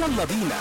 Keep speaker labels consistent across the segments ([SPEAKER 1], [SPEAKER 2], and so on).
[SPEAKER 1] يلا بينا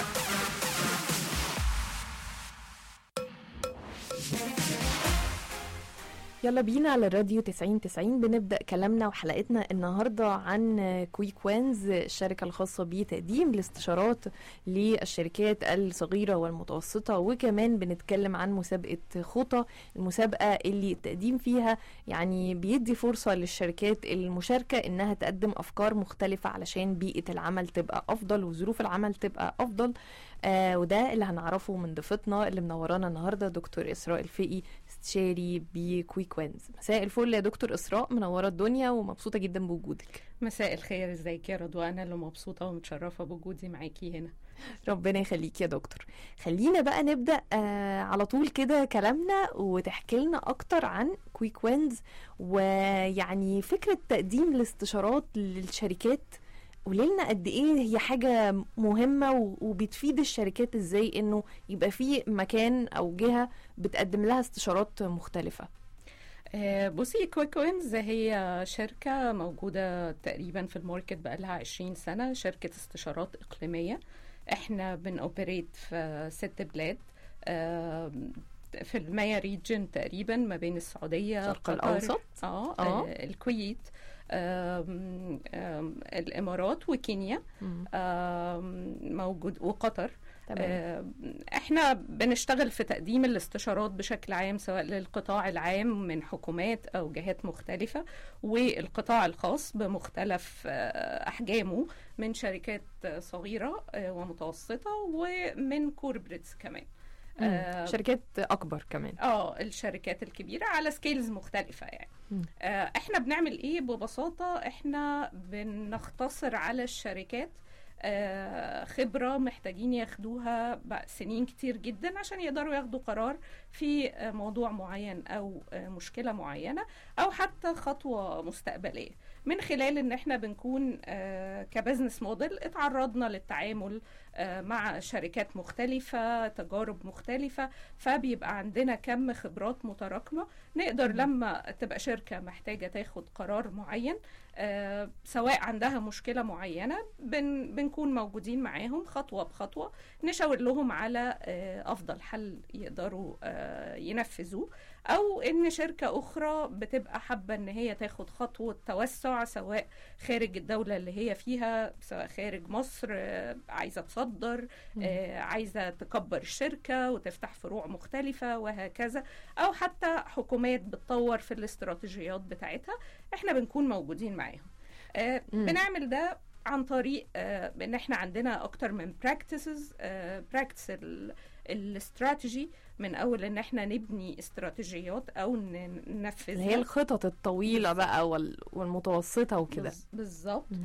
[SPEAKER 2] يلا بينا على الراديو 90 90 بنبدأ كلامنا وحلقتنا النهاردة عن كويك وينز الشركة الخاصة بتقديم الاستشارات للشركات الصغيرة والمتوسطة وكمان بنتكلم عن مسابقة خطى المسابقة اللي التقديم فيها يعني بيدي فرصة للشركات المشاركة انها تقدم افكار مختلفة علشان بيئة العمل تبقى افضل وظروف العمل تبقى افضل آه وده اللي هنعرفه من ضيفتنا اللي منورانا النهارده دكتور اسراء الفقي استشاري بكويك وينز مساء الفل يا دكتور اسراء منوره الدنيا ومبسوطه جدا بوجودك
[SPEAKER 3] مساء الخير ازيك يا رضوى انا اللي مبسوطه ومتشرفه بوجودي معاكي هنا
[SPEAKER 2] ربنا يخليك يا دكتور خلينا بقى نبدا آه على طول كده كلامنا وتحكي لنا اكتر عن كويك وينز ويعني فكره تقديم الاستشارات للشركات قولي لنا قد ايه هي حاجه مهمه و- وبتفيد الشركات ازاي انه يبقى في مكان او جهه بتقدم لها استشارات مختلفه
[SPEAKER 3] آه، بصي كويك وينز هي شركة موجودة تقريبا في الماركت بقالها 20 سنة شركة استشارات إقليمية احنا بنوبريت في ست بلاد آه، في المايا ريجن تقريبا ما بين السعودية
[SPEAKER 2] الشرق
[SPEAKER 3] قطر،
[SPEAKER 2] الأوسط؟
[SPEAKER 3] اه,
[SPEAKER 2] آه.
[SPEAKER 3] آه الكويت آم، آم، الإمارات وكينيا
[SPEAKER 2] مم.
[SPEAKER 3] آم، موجود وقطر
[SPEAKER 2] تمام
[SPEAKER 3] آه، احنا بنشتغل في تقديم الاستشارات بشكل عام سواء للقطاع العام من حكومات او جهات مختلفة والقطاع الخاص بمختلف آه، احجامه من شركات آه، صغيرة آه، ومتوسطة ومن كوربريتس كمان
[SPEAKER 2] مم.
[SPEAKER 3] آه،
[SPEAKER 2] شركات اكبر كمان
[SPEAKER 3] اه الشركات الكبيره على سكيلز مختلفه يعني
[SPEAKER 2] مم.
[SPEAKER 3] آه احنا بنعمل ايه ببساطه احنا بنختصر على الشركات آه خبره محتاجين ياخدوها بقى سنين كتير جدا عشان يقدروا ياخدوا قرار في آه موضوع معين او آه مشكله معينه او حتى خطوه مستقبليه من خلال ان احنا بنكون آه كبزنس موديل اتعرضنا للتعامل آه مع شركات مختلفه تجارب مختلفه فبيبقى عندنا كم خبرات متراكمه نقدر لما تبقى شركه محتاجه تاخد قرار معين آه سواء عندها مشكله معينه بن بنكون موجودين معاهم خطوه بخطوه نشاور لهم على آه افضل حل يقدروا آه ينفذوه او ان شركه اخرى بتبقى حابه ان هي تاخد خطوه توسع سواء خارج الدوله اللي هي فيها سواء خارج مصر آه عايزه تصدر آه عايزه تكبر الشركه وتفتح فروع مختلفه وهكذا او حتى حكومات بتطور في الاستراتيجيات بتاعتها احنا بنكون موجودين معاهم آه
[SPEAKER 2] مم.
[SPEAKER 3] بنعمل ده عن طريق آه ان احنا عندنا اكتر من براكتسز براكتس الاستراتيجي من اول ان احنا نبني استراتيجيات او ن- ننفذها
[SPEAKER 2] اللي هي الخطط الطويله بقى وال... والمتوسطه وكده
[SPEAKER 3] بز- بالظبط
[SPEAKER 2] مم.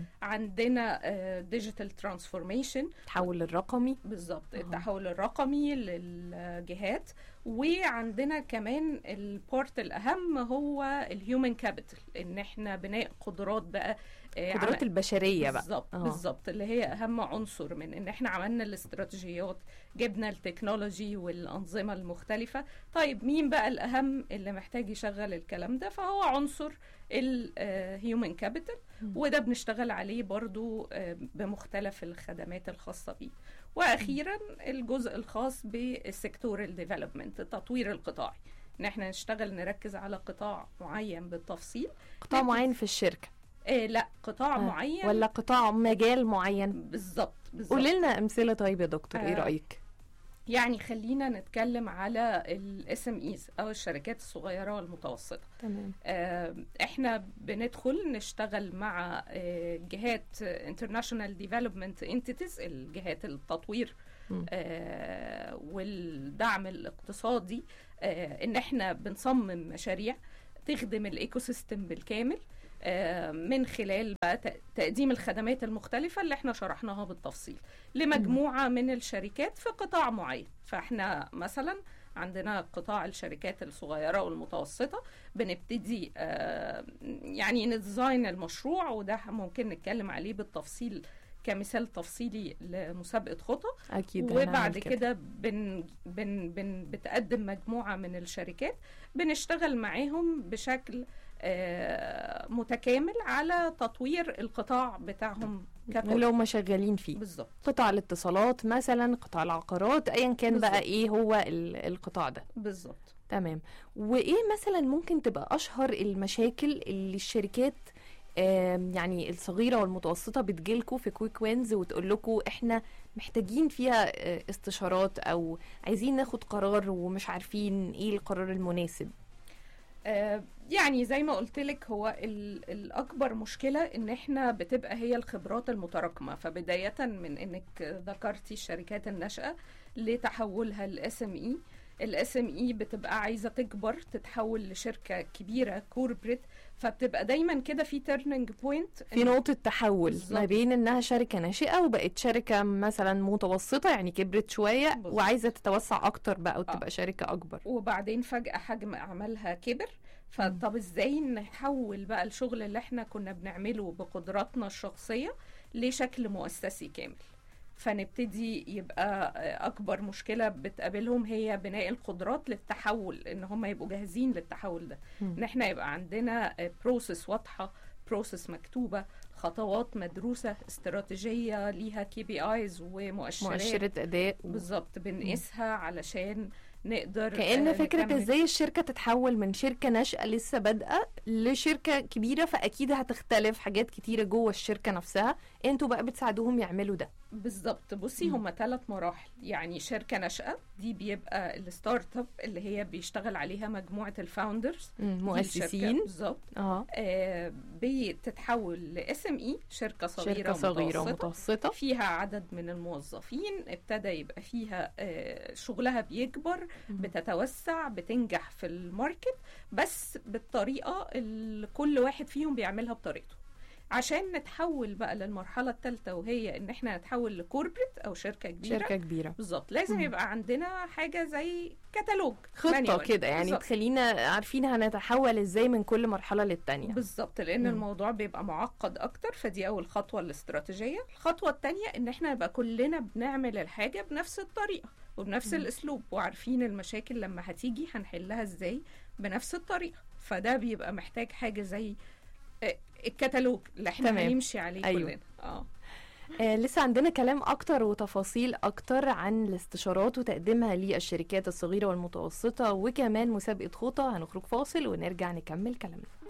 [SPEAKER 3] عندنا ديجيتال ترانسفورميشن
[SPEAKER 2] التحول الرقمي
[SPEAKER 3] بالظبط
[SPEAKER 2] أها.
[SPEAKER 3] التحول الرقمي للجهات وعندنا كمان البورت الاهم هو الهيومن كابيتال ان احنا بناء قدرات بقى آه،
[SPEAKER 2] القدرات
[SPEAKER 3] عم-
[SPEAKER 2] البشريه بقى
[SPEAKER 3] بالظبط
[SPEAKER 2] آه.
[SPEAKER 3] بالظبط اللي هي اهم عنصر من ان احنا عملنا الاستراتيجيات جبنا التكنولوجي والانظمه المختلفه طيب مين بقى الاهم اللي محتاج يشغل الكلام ده فهو عنصر الهيومن كابيتال وده بنشتغل عليه برضو آه، بمختلف الخدمات الخاصه بيه واخيرا الجزء الخاص بالسيكتور الديفلوبمنت التطوير القطاعي ان احنا نشتغل نركز على قطاع معين بالتفصيل
[SPEAKER 2] قطاع معين في الشركه
[SPEAKER 3] آه لا قطاع
[SPEAKER 2] آه.
[SPEAKER 3] معين
[SPEAKER 2] ولا قطاع مجال معين
[SPEAKER 3] بالظبط بالظبط
[SPEAKER 2] قولي لنا امثله طيب يا دكتور ايه
[SPEAKER 3] آه.
[SPEAKER 2] رايك
[SPEAKER 3] يعني خلينا نتكلم على الاس ام ايز او الشركات الصغيره والمتوسطه
[SPEAKER 2] تمام
[SPEAKER 3] آه، احنا بندخل نشتغل مع آه، جهات انترناشونال ديفلوبمنت انتيتيز الجهات التطوير
[SPEAKER 2] مم.
[SPEAKER 3] آه، والدعم الاقتصادي آه، ان احنا بنصمم مشاريع تخدم الايكو سيستم بالكامل آه، من خلال بقى ت- تقديم الخدمات المختلفة اللي احنا شرحناها بالتفصيل لمجموعة من الشركات في قطاع معين فاحنا مثلا عندنا قطاع الشركات الصغيرة والمتوسطة بنبتدي آه، يعني نديزاين المشروع وده ممكن نتكلم عليه بالتفصيل كمثال تفصيلي لمسابقة خطى
[SPEAKER 2] اكيد هنعمل
[SPEAKER 3] وبعد كده بن بن بن بتقدم مجموعة من الشركات بنشتغل معاهم بشكل آه، متكامل على تطوير القطاع بتاعهم ككل
[SPEAKER 2] اللي هم شغالين فيه
[SPEAKER 3] بالظبط
[SPEAKER 2] قطاع الاتصالات مثلا قطاع العقارات ايا كان بقى
[SPEAKER 3] بالظبط.
[SPEAKER 2] ايه هو ال- القطاع ده
[SPEAKER 3] بالظبط
[SPEAKER 2] تمام وايه مثلا ممكن تبقى اشهر المشاكل اللي الشركات آم، يعني الصغيره والمتوسطه بتجيلكوا في كويك وينز وتقول لكم احنا محتاجين فيها آه، استشارات او عايزين ناخد قرار ومش عارفين ايه القرار المناسب
[SPEAKER 3] آه، يعني زي ما قلت لك هو ال- الأكبر مشكلة إن إحنا بتبقى هي الخبرات المتراكمة فبداية من إنك ذكرتي الشركات الناشئة لتحولها ال SME ال SME بتبقى عايزة تكبر تتحول لشركة كبيرة كوربريت فبتبقى دايما كده في تيرنينج بوينت
[SPEAKER 2] في نقطة تحول ما
[SPEAKER 3] بالظبط.
[SPEAKER 2] بين انها شركة ناشئة وبقت شركة مثلا متوسطة يعني كبرت شوية
[SPEAKER 3] بالظبط.
[SPEAKER 2] وعايزة تتوسع اكتر بقى وتبقى شركة اكبر
[SPEAKER 3] وبعدين فجأة حجم أعمالها كبر فطب ازاي نحول بقى الشغل اللي احنا كنا بنعمله بقدراتنا الشخصية لشكل مؤسسي كامل فنبتدي يبقى أكبر مشكلة بتقابلهم هي بناء القدرات للتحول إن هم يبقوا جاهزين للتحول ده
[SPEAKER 2] مم.
[SPEAKER 3] إن احنا يبقى عندنا بروسيس واضحة بروسيس مكتوبة خطوات مدروسة استراتيجية ليها كي بي ايز ومؤشرات
[SPEAKER 2] مؤشرة اداء و...
[SPEAKER 3] بالظبط بنقيسها علشان نقدر
[SPEAKER 2] كأن
[SPEAKER 3] آه،
[SPEAKER 2] فكرة
[SPEAKER 3] نكمل.
[SPEAKER 2] ازاي الشركة تتحول من شركة ناشئة لسه بادئة لشركة كبيرة فأكيد هتختلف حاجات كتيرة جوه الشركة نفسها انتوا بقى بتساعدوهم يعملوا ده
[SPEAKER 3] بالظبط بصي
[SPEAKER 2] مم.
[SPEAKER 3] هما ثلاث مراحل يعني شركة ناشئة دي بيبقى الستارت اب اللي هي بيشتغل عليها مجموعة الفاوندرز
[SPEAKER 2] مم، مؤسسين
[SPEAKER 3] بالظبط
[SPEAKER 2] اه
[SPEAKER 3] آه بتتحول لاس ام اي شركة صغيرة
[SPEAKER 2] شركة صغيرة
[SPEAKER 3] ومتوسطة
[SPEAKER 2] ومتوسطة
[SPEAKER 3] فيها عدد من الموظفين ابتدى يبقى فيها آه، شغلها بيكبر
[SPEAKER 2] مم.
[SPEAKER 3] بتتوسع بتنجح في الماركت بس بالطريقة اللي كل واحد فيهم بيعملها بطريقته عشان نتحول بقى للمرحلة الثالثة وهي ان احنا نتحول لكوربريت او شركة كبيرة
[SPEAKER 2] شركة كبيرة
[SPEAKER 3] بالظبط لازم
[SPEAKER 2] مم.
[SPEAKER 3] يبقى عندنا حاجة زي كتالوج
[SPEAKER 2] خطة
[SPEAKER 3] manual.
[SPEAKER 2] كده يعني
[SPEAKER 3] بالظبط.
[SPEAKER 2] تخلينا عارفين هنتحول ازاي من كل مرحلة للتانية
[SPEAKER 3] بالظبط لان
[SPEAKER 2] مم.
[SPEAKER 3] الموضوع بيبقى معقد اكتر فدي اول خطوه الاستراتيجيه الخطوه الثانيه ان احنا نبقى كلنا بنعمل الحاجه بنفس الطريقه وبنفس
[SPEAKER 2] مم.
[SPEAKER 3] الاسلوب وعارفين المشاكل لما هتيجي هنحلها ازاي بنفس الطريقه فده بيبقى محتاج حاجه زي آه، الكتالوج اللي احنا
[SPEAKER 2] تمام.
[SPEAKER 3] هنمشي عليه
[SPEAKER 2] أيوة.
[SPEAKER 3] كلنا اه
[SPEAKER 2] آه لسه عندنا كلام أكتر وتفاصيل أكتر عن الاستشارات وتقديمها للشركات الصغيرة والمتوسطة وكمان مسابقة خطة هنخرج فاصل ونرجع نكمل كلامنا